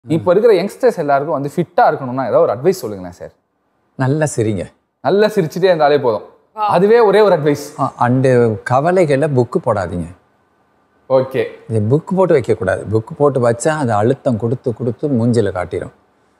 இப்போ இருக்கிற யங்ஸ்டர்ஸ் எல்லாருக்கும் வந்து ஃபிட்டா இருக்கணும்னா ஏதாவது ஒரு அட்வைஸ் சொல்லுங்களேன் சார் நல்லா சிரிங்க நல்லா சிரிச்சுட்டே இருந்தாலே போதும் அதுவே ஒரே ஒரு அட்வைஸ் அண்டு கவலைகளை புக்கு போடாதீங்க ஓகே இது புக் போட்டு வைக்கக்கூடாது புக் போட்டு வச்சா அது அழுத்தம் கொடுத்து கொடுத்து மூஞ்சில காட்டிடும்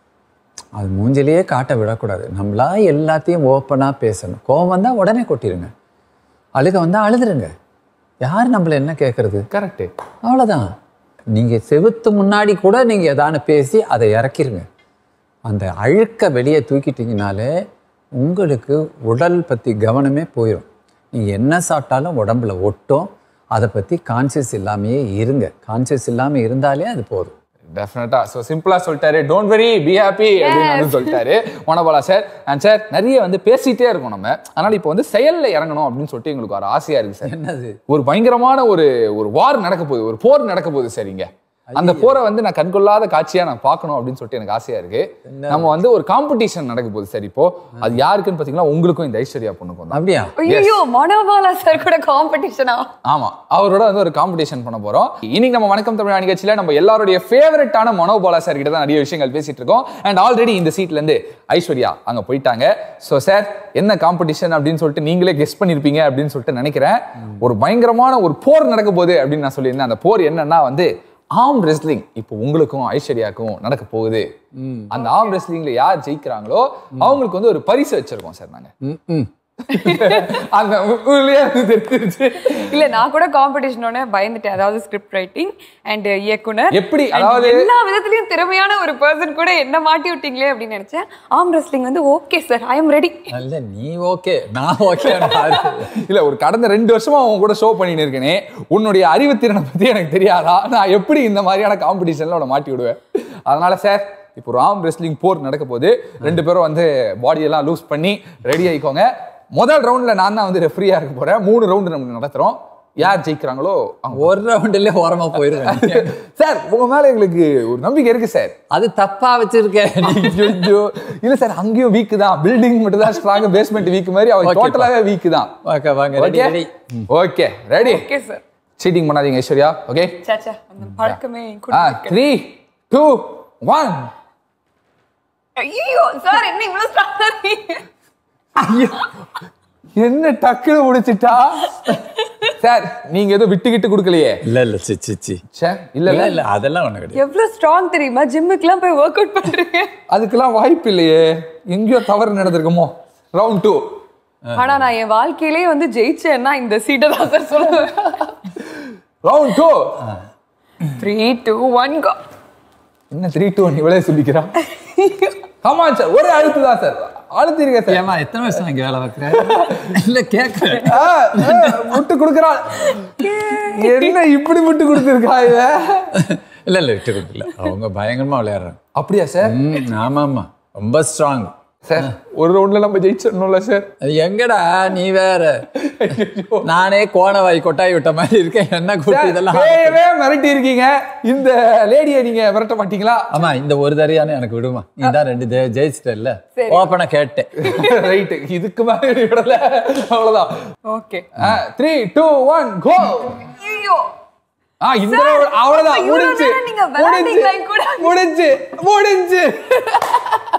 அது மூஞ்சிலேயே காட்ட விடக்கூடாது நம்மளா எல்லாத்தையும் ஓப்பனாக பேசணும் கோவம் வந்தால் உடனே கொட்டிடுங்க அழுக வந்தால் அழுதுருங்க யார் நம்மள என்ன கேட்குறது கரெக்ட் அவ்வளோதான் நீங்கள் செவுத்து முன்னாடி கூட நீங்கள் எதானு பேசி அதை இறக்கிருங்க அந்த அழுக்க வெளியே தூக்கிட்டீங்கனாலே உங்களுக்கு உடல் பற்றி கவனமே போயிடும் நீங்கள் என்ன சாப்பிட்டாலும் உடம்புல ஒட்டும் அதை பற்றி கான்சியஸ் இல்லாமையே இருங்க கான்சியஸ் இல்லாமல் இருந்தாலே அது போதும் டெஃபினட்டா ஸோ சிம்பிளா சொல்லிட்டாரு டோன்ட் வெரி பி ஹாப்பி அப்படின்னு வந்து சொல்லிட்டாரு மனோபாலா சார் அண்ட் சார் நிறைய வந்து பேசிட்டே இருக்கோம் நம்ம அதனால இப்போ வந்து செயல்ல இறங்கணும் அப்படின்னு சொல்லிட்டு எங்களுக்கு ஒரு ஆசையா இருக்கு சார் என்னது ஒரு பயங்கரமான ஒரு ஒரு வார் நடக்க போகுது ஒரு போர் நடக்க போகுது சார் இங்க அந்த போரை வந்து நான் கண்கொள்ளாத காட்சியா நான் பார்க்கணும் அப்படின்னு சொல்லிட்டு எனக்கு ஆசையா இருக்கு நம்ம வந்து ஒரு காம்படிஷன் நடக்க போகுது சார் இப்போ அது யாருக்குன்னு பாத்தீங்கன்னா உங்களுக்கும் இந்த ஐஸ்வர்யா பொண்ணுக்கும் தான் அப்படியா ஐயோ மனோபாலா சார் கூட காம்படிஷனா ஆமா அவரோட வந்து ஒரு காம்படிஷன் பண்ண போறோம் இன்னைக்கு நம்ம வணக்கம் தமிழ் நிகழ்ச்சியில நம்ம எல்லாருடைய ஃபேவரட்டான மனோபாலா சார் கிட்ட தான் நிறைய விஷயங்கள் பேசிட்டு இருக்கோம் அண்ட் ஆல்ரெடி இந்த சீட்ல இருந்து ஐஸ்வர்யா அங்க போயிட்டாங்க சோ சார் என்ன காம்படிஷன் அப்படின்னு சொல்லிட்டு நீங்களே கெஸ் பண்ணிருப்பீங்க அப்படின்னு சொல்லிட்டு நினைக்கிறேன் ஒரு பயங்கரமான ஒரு போர் நடக்க போகுது அப்படின்னு நான் சொல்லியிருந்தேன் அந்த போர் என்னன்னா வந்து ஆம் ரெஸ்லிங் இப்போ உங்களுக்கும் ஐஸ்வர்யாக்கும் நடக்க போகுது அந்த ஆம் ரெஸ்லிங்ல யார் ஜெயிக்கிறாங்களோ அவங்களுக்கு வந்து ஒரு பரிசு வச்சிருக்கோம் சார் நாங்க ம் ம் அந்த உள்ளே வந்து தெரிஞ்சிருச்சு இல்ல நான் கூட காம்படிஷனோட பயந்துட்டேன் அதாவது ஸ்கிரிப்ட் ரைட்டிங் அண்ட் இயக்குனர் எப்படி? and அதாவது- எல்லா விதத்துலயும் திறமையான ஒரு பர்சன் கூட என்ன மாட்டி விட்டீங்களே அப்படின்னு நினைச்சேன் ஆம் ரெஸ்லிங் வந்து okay sir I am ready அல்ல நீ ஓகே நான் ஓகே இல்ல ஒரு கடந்த ரெண்டு வருஷமா உன் கூட ஷோ பண்ணிட்டு இருக்கேனே உன்னுடைய அறிவுத்திறனை பத்தி எனக்கு தெரியாதா நான் எப்படி இந்த மாதிரியான காம்படிஷன்ல உன்னை மாட்டி விடுவேன் அதனால சார் இப்போ ஒரு ஆம் ரெஸ்லிங் போர் நடக்க போகுது ரெண்டு பேரும் வந்து பாடியெல்லாம் லூஸ் பண்ணி ரெடி ஆயிக்கோங்க முதல் ரவுண்ட்ல நான் தான் வந்து ரெஃப்ரியா இருக்க போறேன் மூணு ரவுண்டு நம்ம நடத்துறோம் யார் ஜெயிக்கிறாங்களோ அவங்க ஒரு ரவுண்டுலேயே ஓரமா போயிருவேன் சார் உங்க மேல எங்களுக்கு ஒரு நம்பிக்கை இருக்கு சார் அது தப்பா வச்சிருக்கேன் நீ. ஐயோ. இல்ல சார் அங்கேயும் வீக் தான் பில்டிங் மட்டும் தான் ஸ்ட்ராங் பேஸ்மெண்ட் வீக் மாதிரி அவங்க Okay, டோட்டலாவே வீக் தான் வாங்க வாங்க ready okay ready okay ready okay sir cheating பண்ணாதீங்க ஐஸ்வர்யா ஓகே சாச்சா அந்த பழக்கமே ஆ கூட த்ரீ டூ ஒன் ஐயோ சார் என்ன இவ்வளவு ஸ்ட்ராங்கா இருக்கீங்க என்ன டக்குன்னு முடிச்சிட்டா சார் நீங்க எதுவும் விட்டுக்கிட்டு கொடுக்கலையே இல்ல இல்ல சி சி சி ச்சே இல்ல இல்ல இல்ல இல்ல அதெல்லாம் ஒண்ணு கிடையாது எவ்வளவு ஸ்ட்ராங் தெரியுமா ஜிம்முக்குலாம் போய் ஒர்க் அவுட் பண்றீங்க அதுக்கெல்லாம் வாய்ப்பு இல்லையே எங்கேயோ தவறு நடந்திருக்குமோ ரவுண்ட் டூ ஆனா நான் என் வாழ்க்கையிலேயே வந்து ஜெயிச்சேன்னா இந்த சீட்டை தான் சார் சொல்லுவேன் round two three two one go என்ன த்ரீ டூ ஒன் இவ்வளவு சொல்லிக்கிறான் கமான் சார் ஒரே அழுத்து தான் சார் அழுத்திருக்க சார் ஏமா எத்தனை வருஷம் இங்க வேலை பார்க்குறேன் இல்ல கேட்கறேன் ஆ, ஆ, முட்டு கொடுக்குறான் என்ன இப்படி முட்டு கொடுத்துருக்கா இவ இல்ல இல்ல விட்டு கொடுக்கல அவங்க பயங்கரமா விளையாடுறாங்க அப்படியா சார் ம் ஆமா ஆமா ரொம்ப ஸ்ட்ராங் சார் ஒரு ரவுண்ட்ல நம்ம ஜெயிச்சிடணும்ல சார் எங்கடா நீ வேற நானே கோணவாய் கொட்டாய் விட்ட மாதிரி இருக்கேன் என்ன கூட்டு இதெல்லாம் பேயவே மிரட்டி இருக்கீங்க இந்த லேடியை நீங்க மிரட்ட மாட்டீங்களா ஆமா இந்த ஒரு தரையான எனக்கு விடுமா நீ தான் ரெண்டு ஜெ- ஜெயிச்சிட்டல்ல சரி. ஓப்பனா கேட்டேன் ரைட்டு இதுக்கு மேல விடல அவ்வளவுதான் okay three two one go ஐயோ ஆ இந்த round அவ்வளவுதான் இவ்வளவு முடிஞ்சு நேரம் நீங்க முடிஞ்சு விளையாண்டீங்களா என் கூட? முடிஞ்சு முடிஞ்சு